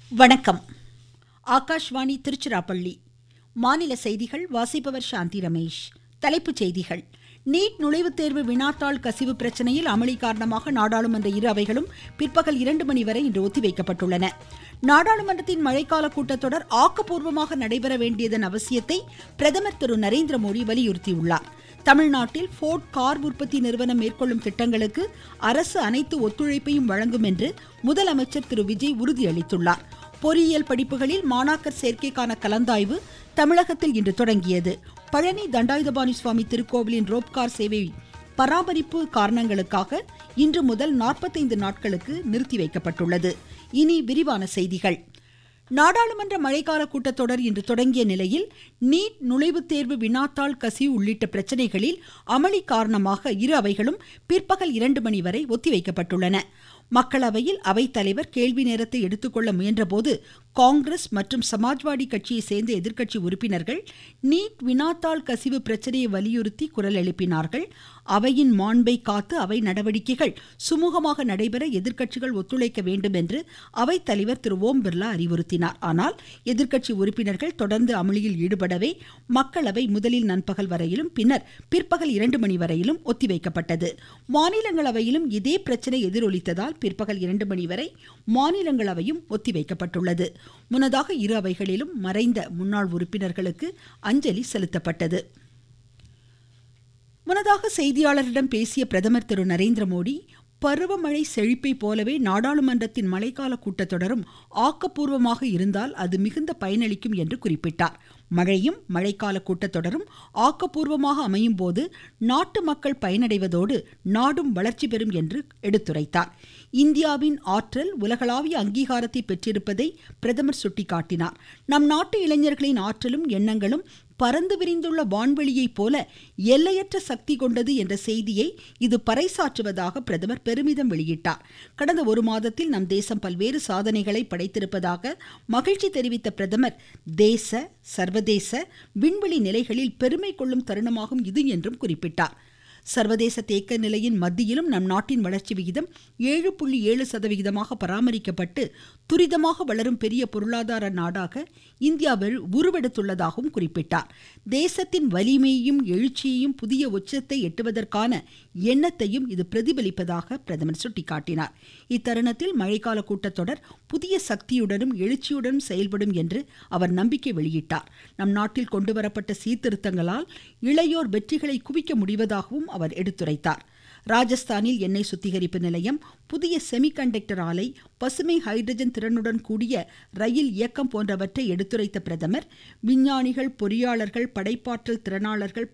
வணக்கம் ஆகாஷ்வாணி திருச்சிராப்பள்ளி மாநில செய்திகள் வாசிப்பவர் சாந்தி ரமேஷ் தலைப்புச் செய்திகள் நீட் நுழைவுத் தேர்வு வினாத்தாள் கசிவு பிரச்சனையில் அமளி காரணமாக நாடாளுமன்ற இரு அவைகளும் பிற்பகல் இரண்டு மணி வரை இன்று ஒத்திவைக்கப்பட்டுள்ளன நாடாளுமன்றத்தின் மழைக்கால கூட்டத்தொடர் ஆக்கப்பூர்வமாக நடைபெற வேண்டியதன் அவசியத்தை பிரதமர் திரு நரேந்திர மோடி வலியுறுத்தியுள்ளார் தமிழ்நாட்டில் போர்ட் கார் உற்பத்தி நிறுவனம் மேற்கொள்ளும் திட்டங்களுக்கு அரசு அனைத்து ஒத்துழைப்பையும் வழங்கும் என்று முதலமைச்சர் திரு விஜய் உறுதியளித்துள்ளார் பொறியியல் படிப்புகளில் மாணாக்கர் சேர்க்கைக்கான கலந்தாய்வு தமிழகத்தில் இன்று தொடங்கியது பழனி தண்டாயுதபாணி சுவாமி திருக்கோவிலின் ரோப்கார் சேவை பராமரிப்பு காரணங்களுக்காக இன்று முதல் நாற்பத்தைந்து நாட்களுக்கு நிறுத்தி வைக்கப்பட்டுள்ளது இனி விரிவான செய்திகள் நாடாளுமன்ற மழைக்கால கூட்டத்தொடர் இன்று தொடங்கிய நிலையில் நீட் நுழைவுத் தேர்வு வினாத்தாள் கசிவு உள்ளிட்ட பிரச்சனைகளில் அமளி காரணமாக இரு அவைகளும் பிற்பகல் இரண்டு மணி வரை ஒத்திவைக்கப்பட்டுள்ளன மக்களவையில் அவைத்தலைவர் கேள்வி நேரத்தை எடுத்துக்கொள்ள முயன்றபோது காங்கிரஸ் மற்றும் சமாஜ்வாடி கட்சியை சேர்ந்த எதிர்க்கட்சி உறுப்பினர்கள் நீட் வினாத்தாள் கசிவு பிரச்சனையை வலியுறுத்தி குரல் எழுப்பினார்கள் அவையின் மாண்பை காத்து அவை நடவடிக்கைகள் சுமூகமாக நடைபெற எதிர்க்கட்சிகள் ஒத்துழைக்க வேண்டும் என்று அவைத்தலைவர் திரு ஓம் பிர்லா அறிவுறுத்தினார் ஆனால் எதிர்க்கட்சி உறுப்பினர்கள் தொடர்ந்து அமளியில் ஈடுபடவே மக்களவை முதலில் நண்பகல் வரையிலும் பின்னர் பிற்பகல் இரண்டு மணி வரையிலும் ஒத்திவைக்கப்பட்டது மாநிலங்களவையிலும் இதே பிரச்சனை எதிரொலித்ததால் பிற்பகல் இரண்டு மணி வரை மாநிலங்களவையும் ஒத்திவைக்கப்பட்டுள்ளது முன்னதாக இரு அவைகளிலும் மறைந்த முன்னாள் உறுப்பினர்களுக்கு அஞ்சலி செலுத்தப்பட்டது முன்னதாக செய்தியாளரிடம் பேசிய பிரதமர் திரு நரேந்திர மோடி பருவமழை செழிப்பை போலவே நாடாளுமன்றத்தின் மழைக்கால கூட்டத்தொடரும் ஆக்கப்பூர்வமாக இருந்தால் அது மிகுந்த பயனளிக்கும் என்று குறிப்பிட்டார் மழையும் மழைக்கால கூட்டத்தொடரும் ஆக்கப்பூர்வமாக அமையும் போது நாட்டு மக்கள் பயனடைவதோடு நாடும் வளர்ச்சி பெறும் என்று எடுத்துரைத்தார் இந்தியாவின் ஆற்றல் உலகளாவிய அங்கீகாரத்தை பெற்றிருப்பதை பிரதமர் சுட்டிக்காட்டினார் நம் நாட்டு இளைஞர்களின் ஆற்றலும் எண்ணங்களும் பறந்து விரிந்துள்ள வான்வெளியைப் போல எல்லையற்ற சக்தி கொண்டது என்ற செய்தியை இது பறைசாற்றுவதாக பிரதமர் பெருமிதம் வெளியிட்டார் கடந்த ஒரு மாதத்தில் நம் தேசம் பல்வேறு சாதனைகளை படைத்திருப்பதாக மகிழ்ச்சி தெரிவித்த பிரதமர் தேச சர்வதேச விண்வெளி நிலைகளில் பெருமை கொள்ளும் தருணமாகும் இது என்றும் குறிப்பிட்டார் சர்வதேச தேக்க நிலையின் மத்தியிலும் நம் நாட்டின் வளர்ச்சி விகிதம் ஏழு புள்ளி ஏழு சதவிகிதமாக பராமரிக்கப்பட்டு துரிதமாக வளரும் பெரிய பொருளாதார நாடாக இந்தியா உருவெடுத்துள்ளதாகவும் குறிப்பிட்டார் தேசத்தின் வலிமையையும் எழுச்சியையும் புதிய உச்சத்தை எட்டுவதற்கான எண்ணத்தையும் இது பிரதிபலிப்பதாக பிரதமர் சுட்டிக்காட்டினார் இத்தருணத்தில் மழைக்கால கூட்டத்தொடர் புதிய சக்தியுடனும் எழுச்சியுடனும் செயல்படும் என்று அவர் நம்பிக்கை வெளியிட்டார் நம் நாட்டில் கொண்டுவரப்பட்ட சீர்திருத்தங்களால் இளையோர் வெற்றிகளை குவிக்க முடிவதாகவும் அவர் எடுத்துரைத்தார் ராஜஸ்தானில் எண்ணெய் சுத்திகரிப்பு நிலையம் புதிய செமிகண்டக்டர் ஆலை பசுமை ஹைட்ரஜன் திறனுடன் கூடிய ரயில் இயக்கம் போன்றவற்றை எடுத்துரைத்த பிரதமர் விஞ்ஞானிகள் பொறியாளர்கள் படைப்பாற்றல் திறனாளர்கள்